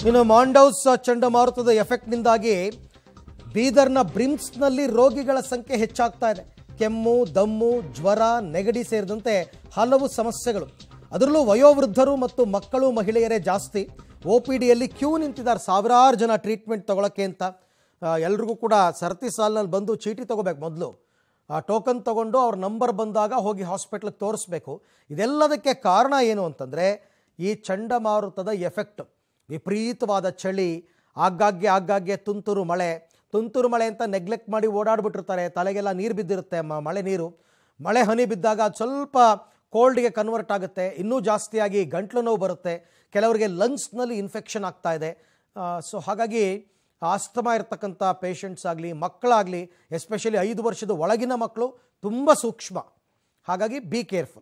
ಇನ್ನು ಮಾಂಡೌಸ್ ಚಂಡಮಾರುತದ ಎಫೆಕ್ಟ್ನಿಂದಾಗಿ ಬೀದರ್ನ ಬ್ರಿಮ್ಸ್ನಲ್ಲಿ ರೋಗಿಗಳ ಸಂಖ್ಯೆ ಹೆಚ್ಚಾಗ್ತಾ ಇದೆ ಕೆಮ್ಮು ದಮ್ಮು ಜ್ವರ ನೆಗಡಿ ಸೇರಿದಂತೆ ಹಲವು ಸಮಸ್ಯೆಗಳು ಅದರಲ್ಲೂ ವಯೋವೃದ್ಧರು ಮತ್ತು ಮಕ್ಕಳು ಮಹಿಳೆಯರೇ ಜಾಸ್ತಿ ಒ ಪಿ ಡಿಯಲ್ಲಿ ಕ್ಯೂ ನಿಂತಿದ್ದಾರೆ ಸಾವಿರಾರು ಜನ ಟ್ರೀಟ್ಮೆಂಟ್ ತಗೊಳಕ್ಕೆ ಅಂತ ಆ, ಎಲ್ರಿಗೂ ಕೂಡ ಸರತಿ ಸಾಲಿನಲ್ಲಿ ಬಂದು ಚೀಟಿ ತಗೋಬೇಕು ಮೊದಲು ಆ ಟೋಕನ್ ತಗೊಂಡು ಅವ್ರ ನಂಬರ್ ಬಂದಾಗ ಹೋಗಿ ಹಾಸ್ಪಿಟ್ಲಿಗೆ ತೋರಿಸ್ಬೇಕು ಇದೆಲ್ಲದಕ್ಕೆ ಕಾರಣ ಏನು ಅಂತಂದರೆ ಈ ಚಂಡಮಾರುತದ ಎಫೆಕ್ಟ್ ವಿಪರೀತವಾದ ಚಳಿ ಆಗಾಗ್ಗೆ ಆಗಾಗ್ಗೆ ತುಂತುರು ಮಳೆ ತುಂತುರು ಮಳೆ ಅಂತ ನೆಗ್ಲೆಕ್ಟ್ ಮಾಡಿ ಓಡಾಡ್ಬಿಟ್ಟಿರ್ತಾರೆ ತಲೆಗೆಲ್ಲ ನೀರು ಬಿದ್ದಿರುತ್ತೆ ಮ- ಮಳೆ ನೀರು ಮಳೆ ಹನಿ ಬಿದ್ದಾಗ ಅದು ಸ್ವಲ್ಪ ಕೋಲ್ಡ್ಗೆ ಕನ್ವರ್ಟ್ ಆಗುತ್ತೆ ಇನ್ನೂ ಜಾಸ್ತಿಯಾಗಿ ಗಂಟ್ಲು ನೋವು ಬರುತ್ತೆ ಕೆಲವರಿಗೆ ಲಂಗ್ಸ್ನಲ್ಲಿ ಇನ್ಫೆಕ್ಷನ್ ಆಗ್ತಾ ಇದೆ ಸೊ ಹಾಗಾಗಿ ಆಸ್ತಮಾ ಇರ್ತಕ್ಕಂಥ ಪೇಷಂಟ್ಸ್ ಆಗಲಿ ಮಕ್ಕಳಾಗಲಿ ಎಸ್ಪೆಷಲಿ ಐದು ವರ್ಷದ ಒಳಗಿನ ಮಕ್ಕಳು ತುಂಬ ಸೂಕ್ಷ್ಮ ಹಾಗಾಗಿ ಬಿ ಕೇರ್ಫುಲ್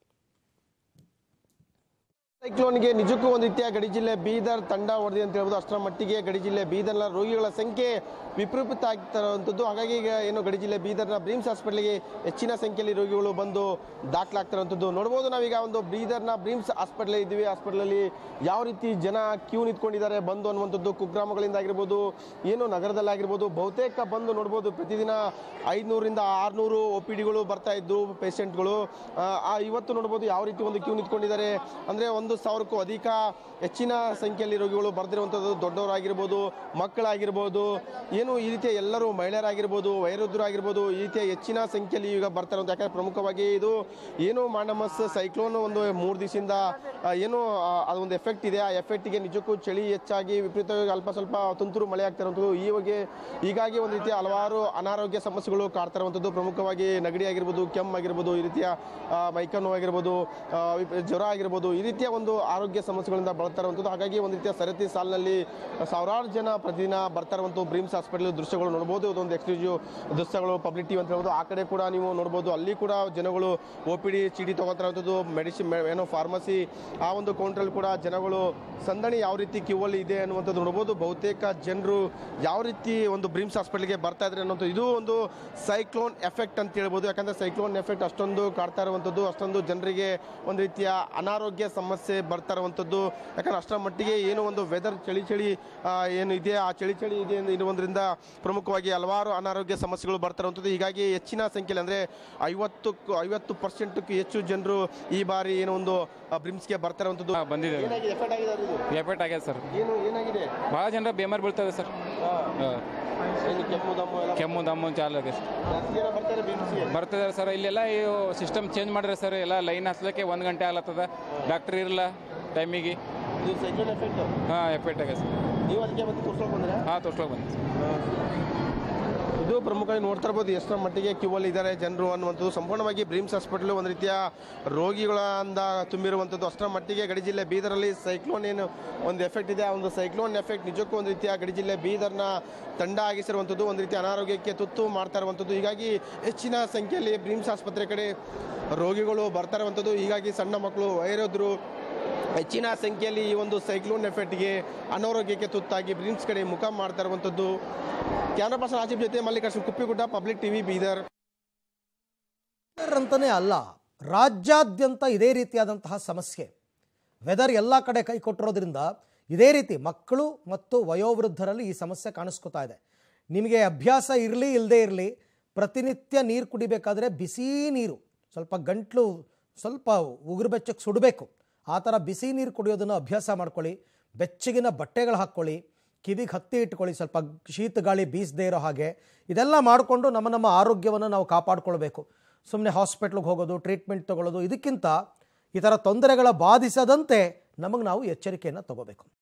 ಸೈಕ್ಲೋನ್ಗೆ ನಿಜಕ್ಕೂ ಒಂದು ರೀತಿಯ ಗಡಿ ಜಿಲ್ಲೆ ಬೀದರ್ ತಂಡ ಹೊಡೆದಿದೆ ಅಂತ ಹೇಳ್ಬೋದು ಅಷ್ಟರ ಮಟ್ಟಿಗೆ ಗಡಿ ಜಿಲ್ಲೆ ಬೀದರ್ನ ರೋಗಿಗಳ ಸಂಖ್ಯೆ ವಿಪರೀತ ಆಗ್ತಿರುವಂಥದ್ದು ಹಾಗಾಗಿ ಈಗ ಏನು ಗಡಿ ಜಿಲ್ಲೆ ಬೀದರ್ನ ಬ್ರೀಮ್ಸ್ ಹಾಸ್ಪಿಟಲ್ಗೆ ಹೆಚ್ಚಿನ ಸಂಖ್ಯೆಯಲ್ಲಿ ರೋಗಿಗಳು ಬಂದು ದಾಖಲಾಗ್ತಿರುವಂಥದ್ದು ನೋಡ್ಬೋದು ನಾವೀಗ ಒಂದು ಬೀದರ್ನ ಬ್ರೀಮ್ಸ್ ಹಾಸ್ಪಿಟಲ್ ಇದ್ದೀವಿ ಹಾಸ್ಪಿಟಲಲ್ಲಿ ಯಾವ ರೀತಿ ಜನ ಕ್ಯೂ ನಿಂತ್ಕೊಂಡಿದ್ದಾರೆ ಬಂದು ಅನ್ನುವಂಥದ್ದು ಕುಗ್ರಾಮಗಳಿಂದ ಆಗಿರ್ಬೋದು ಏನು ನಗರದಲ್ಲಾಗಿರ್ಬೋದು ಬಹುತೇಕ ಬಂದು ನೋಡ್ಬೋದು ಪ್ರತಿದಿನ ಐದುನೂರಿಂದ ಆರುನೂರು ಒ ಪಿ ಡಿಗಳು ಬರ್ತಾ ಇದ್ದು ಪೇಷಂಟ್ಗಳು ಆ ಇವತ್ತು ನೋಡ್ಬೋದು ಯಾವ ರೀತಿ ಒಂದು ಕ್ಯೂ ನಿಂತ್ಕೊಂಡಿದ್ದಾರೆ ಅಂದರೆ ಒಂದು ಸಾವಿರಕ್ಕೂ ಅಧಿಕ ಹೆಚ್ಚಿನ ಸಂಖ್ಯೆಯಲ್ಲಿ ರೋಗಿಗಳು ಬರ್ದಿರುವಂಥದ್ದು ದೊಡ್ಡವರಾಗಿರ್ಬೋದು ಮಕ್ಕಳಾಗಿರ್ಬೋದು ಏನು ಈ ರೀತಿಯ ಎಲ್ಲರೂ ಮಹಿಳೆಯರಾಗಿರ್ಬೋದು ವಯೋವೃದ್ಧರಾಗಿರ್ಬೋದು ಈ ರೀತಿಯ ಹೆಚ್ಚಿನ ಸಂಖ್ಯೆಯಲ್ಲಿ ಈಗ ಬರ್ತಾ ಇರುವಂಥ ಯಾಕಂದ್ರೆ ಪ್ರಮುಖವಾಗಿ ಇದು ಏನು ಮಾಂಡಮಸ್ ಸೈಕ್ಲೋನ್ ಒಂದು ಮೂರು ದಿವಸದಿಂದ ಆ, ಏನು ಆ, ಅದೊಂದು ಎಫೆಕ್ಟ್ ಇದೆ ಆ ಎಫೆಕ್ಟಿಗೆ ನಿಜಕ್ಕೂ ಚಳಿ ಹೆಚ್ಚಾಗಿ ವಿಪರೀತವಾಗಿ ಅಲ್ಪ ಸ್ವಲ್ಪ ತುಂತುರು ಮಳೆ ಆಗ್ತಾ ಇರುವಂಥದ್ದು ಈ ಬಗ್ಗೆ ಹೀಗಾಗಿ ಒಂದು ರೀತಿಯ ಹಲವಾರು ಅನಾರೋಗ್ಯ ಸಮಸ್ಯೆಗಳು ಕಾಡ್ತಾ ಇರುವಂಥದ್ದು ಪ್ರಮುಖವಾಗಿ ನೆಗಡಿ ಆಗಿರ್ಬೋದು ಕೆಮ್ಮು ಆಗಿರ್ಬೋದು ಈ ರೀತಿಯ ಆ, ಮೈಕೈ ನೋವು ಆಗಿರ್ಬೋದು ಆ, ವಿಪ- ಜ್ವರ ಆಗಿರ್ಬೋದು ಈ ರೀತಿಯ ಒಂದು ಆರೋಗ್ಯ ಸಮಸ್ಯೆಗಳಿಂದ ಬಳಲ್ತಾ ಇರುವಂಥದ್ದು ಹಾಗಾಗಿ ಒಂದು ರೀತಿಯ ಸರತಿ ಸಾಲಿನಲ್ಲಿ ಸಾವಿರಾರು ಜನ ಪ್ರತಿದಿನ ಬರ್ತಾ ಇರುವಂಥ ಬ್ರೀಮ್ಸ್ ಹಾಸ್ಪಿಟಲ್ ದೃಶ್ಯಗಳು ನೋಡ್ಬೋದು ಇದೊಂದು ಎಕ್ಸ್ಕ್ಲೂಸಿವ್ ದೃಶ್ಯಗಳು ಪಬ್ಲಿಕ್ ಟಿವಿ ಅಂತ ಹೇಳ್ಬೋದು ಆ ಕಡೆ ಕೂಡ ನೀವು ನೋಡ್ಬೋದು ಅಲ್ಲಿ ಕೂಡ ಜನಗಳು ಒ ಪಿ ಡಿ ಚೀಟಿ ತಗೋತಾ ಇರುವಂಥದ್ದು ಮೆಡಿಸಿನ್ ಏನೋ ಫಾರ್ಮಸಿ ಆ ಒಂದು ಕೌಂಟ್ರಲ್ಲಿ ಕೂಡ ಜನಗಳು ಸಂದಣಿ ಯಾವ ರೀತಿ ಕ್ಯೂ ಅಲ್ಲಿ ಇದೆ ಅನ್ನುವಂಥದ್ದು ನೋಡ್ಬೋದು ಬಹುತೇಕ ಜನರು ಯಾವ ರೀತಿ ಒಂದು ಬ್ರೀಮ್ಸ್ ಹಾಸ್ಪಿಟಲ್ಗೆ ಬರ್ತಾ ಇದ್ದಾರೆ ಅನ್ನೋದು ಇದು ಒಂದು ಸೈಕ್ಲೋನ್ ಎಫೆಕ್ಟ್ ಅಂತ ಹೇಳ್ಬೋದು ಯಾಕಂದ್ರೆ ಸೈಕ್ಲೋನ್ ಎಫೆಕ್ಟ್ ಅಷ್ಟೊಂದು ಕಾಡ್ತಾ ಇರುವಂಥದ್ದು ಅಷ್ಟೊಂದು ಜನರಿಗೆ ಒಂದು ರೀತಿಯ ಅನಾರೋಗ್ಯ ಸಮಸ್ಯೆ ಬರ್ತಾ ಇರುವಂಥದ್ದು ಯಾಕಂದ್ರೆ ಅಷ್ಟರ ಮಟ್ಟಿಗೆ ಏನು ಒಂದು ವೆದರ್ ಚಳಿ ಚಳಿ ಆ, ಏನು ಇದೆ ಆ ಚಳಿ ಚಳಿ ಇದೆ ಎಂದು ಇರುವುದರಿಂದ ಪ್ರಮುಖವಾಗಿ ಹಲವಾರು ಅನಾರೋಗ್ಯ ಸಮಸ್ಯೆಗಳು ಬರ್ತಾ ಇರುವಂಥದ್ದು ಹೀಗಾಗಿ ಹೆಚ್ಚಿನ ಸಂಖ್ಯೆಯಲ್ಲಿ ಅಂದರೆ ಐವತ್ತಕ್ಕೂ ಐವತ್ತು ಪರ್ಸೆಂಟಕ್ಕೂ ಹೆಚ್ಚು ಜನರು ಈ ಬಾರಿ ಏನೋ ಒಂದು ಬ್ರಿಮ್ಸ್ಗೆ ಬರ್ತಾ ಇರುವಂಥದ್ದು ಹಾ, ಬಂದಿದೆ ಏನಾಗಿದೆ ಎಫೆಕ್ಟ್ ಆಗಿದೆ ಅದು ಇದು? ಎಫೆಕ್ಟ್ ಆಗ್ಯದ ಸರ್ ಏನು ಏನಾಗಿದೆ ಭಾಳ ಜನರ ಬೇಮಾರ್ ಬೀಳ್ತದೆ ಸರ್ ಹಾ. ಏನು ಕೆಮ್ಮು ದಮ್ಮು ಎಲ್ಲ ಕೆಮ್ಮು ದಮ್ಮು ಚಾಲು ಆಗಿದೆ ಜಾಸ್ತಿ ಜನ ಬರ್ತಾರೆ ಬ್ರಿಮ್ಸ್ಗೆ ಬರ್ತದೆ ಸರ್ ಇಲ್ಲೆಲ್ಲ ಸಿಸ್ಟಮ್ ಚೇಂಜ್ ಮಾಡ್ರೆ ಸರ್ ಎಲ್ಲ ಲೈನ್ ಹತ್ಲಕ್ಕೆ ಒಂದು ಗಂಟೆ ಆಗ್ಲತ್ತದ ಡಾಕ್ಟರ್ ಇರಲ್ಲ ಟೈಮಿಗೆ ಇದು ಸೈಕ್ಲೋನ್ ಎಫೆಕ್ಟ್ ಹಾಂ ಎಫೆಕ್ಟ್ ಆಗ್ಯದ ಸರ್ ನೀವು ಅದಕ್ಕೆ ಮತ್ತೆ ತೋರ್ಸ್ಕೊಂಡು ಬಂದ್ರೆ ಹಾಂ ತೋರ್ಸ್ಲೋಕೆ ಬಂದೆ ಇದು ಪ್ರಮುಖವಾಗಿ ನೋಡ್ತಾ ಇರ್ಬೋದು ಎಷ್ಟರ ಮಟ್ಟಿಗೆ ಕ್ಯೂ ಅಲ್ಲಿ ಇದ್ದಾರೆ ಜನರು ಅನ್ನುವಂಥದ್ದು ಸಂಪೂರ್ಣವಾಗಿ ಬ್ರೀಮ್ಸ್ ಹಾಸ್ಪಿಟಲ್ ಒಂದು ರೀತಿಯ ರೋಗಿಗಳಿಂದ ತುಂಬಿರುವಂಥದ್ದು ಅಷ್ಟರ ಮಟ್ಟಿಗೆ ಗಡಿ ಜಿಲ್ಲೆ ಬೀದರಲ್ಲಿ ಸೈಕ್ಲೋನ್ ಏನು ಒಂದು ಎಫೆಕ್ಟ್ ಇದೆ ಆ ಒಂದು ಸೈಕ್ಲೋನ್ ಎಫೆಕ್ಟ್ ನಿಜಕ್ಕೂ ಒಂದು ರೀತಿಯ ಗಡಿ ಜಿಲ್ಲೆ ಬೀದರ್ನ ತಂಡ ಆಗಿಸಿರುವಂಥದ್ದು ಒಂದು ರೀತಿಯ ಅನಾರೋಗ್ಯಕ್ಕೆ ತುತ್ತು ಮಾಡ್ತಾ ಇರುವಂಥದ್ದು ಹೀಗಾಗಿ ಹೆಚ್ಚಿನ ಸಂಖ್ಯೆಯಲ್ಲಿ ಬ್ರೀಮ್ಸ್ ಆಸ್ಪತ್ರೆ ಕಡೆ ರೋಗಿಗಳು ಬರ್ತಾ ಇರುವಂಥದ್ದು ಹೀಗಾಗಿ ಸಣ್ಣ ಮಕ್ಕಳು ವೈರೋದ್ರು ಹೆಚ್ಚಿನ ಸಂಖ್ಯೆಯಲ್ಲಿ ಈ ಒಂದು ಸೈಕ್ಲೋನ್ ಎಫೆಕ್ಟ್ಗೆ ಅನಾರೋಗ್ಯಕ್ಕೆ ತುತ್ತಾಗಿ ಬ್ರಿಮ್ಸ್ ಕಡೆ ಮುಖ ಮಾಡ್ತಾ ಇರುವಂಥದ್ದು ಕ್ಯಾಮ್ರಾ ಪರ್ಸನ್ ಆಸಿಫ್ ಜೊತೆ ಮಲ್ಲಿಕಾರ್ಜುನ್ ಕುಪ್ಪಿಗುಡ್ಡ ಪಬ್ಲಿಕ್ ಟಿವಿ ಬೀದರ್ ಅಂತಲೇ ಅಲ್ಲ ರಾಜ್ಯಾದ್ಯಂತ ಇದೇ ರೀತಿಯಾದಂತಹ ಸಮಸ್ಯೆ ವೆದರ್ ಎಲ್ಲ ಕಡೆ ಕೈ ಕೊಟ್ಟಿರೋದ್ರಿಂದ ಇದೇ ರೀತಿ ಮಕ್ಕಳು ಮತ್ತು ವಯೋವೃದ್ಧರಲ್ಲಿ ಈ ಸಮಸ್ಯೆ ಕಾಣಿಸ್ಕೊತಾ ಇದೆ ನಿಮಗೆ ಅಭ್ಯಾಸ ಇರಲಿ ಇಲ್ಲದೇ ಇರಲಿ ಪ್ರತಿನಿತ್ಯ ನೀರು ಕುಡಿಬೇಕಾದ್ರೆ ಬಿಸಿ ನೀರು ಸ್ವಲ್ಪ ಗಂಟ್ಲು ಸ್ವಲ್ಪ ಉಗುರು ಬೆಚ್ಚಕ್ಕೆ ಸುಡಬೇಕು ಆ ಥರ ಬಿಸಿ ನೀರು ಕುಡಿಯೋದನ್ನು ಅಭ್ಯಾಸ ಮಾಡ್ಕೊಳ್ಳಿ ಬೆಚ್ಚಗಿನ ಬಟ್ಟೆಗಳು ಹಾಕ್ಕೊಳ್ಳಿ ಕಿವಿಗೆ ಹತ್ತಿ ಇಟ್ಕೊಳ್ಳಿ ಸ್ವಲ್ಪ ಶೀತ ಗಾಳಿ ಬೀಸದೇ ಇರೋ ಹಾಗೆ ಇದೆಲ್ಲ ಮಾಡಿಕೊಂಡು ನಮ್ಮ ನಮ್ಮ ಆರೋಗ್ಯವನ್ನು ನಾವು ಕಾಪಾಡ್ಕೊಳ್ಬೇಕು ಸುಮ್ಮನೆ ಹಾಸ್ಪಿಟ್ಲಿಗೆ ಹೋಗೋದು ಟ್ರೀಟ್ಮೆಂಟ್ ತಗೊಳ್ಳೋದು ಇದಕ್ಕಿಂತ ಈ ಥರ ತೊಂದರೆಗಳ ಬಾಧಿಸದಂತೆ ನಮಗೆ ನಾವು ಎಚ್ಚರಿಕೆಯನ್ನು ತಗೋಬೇಕು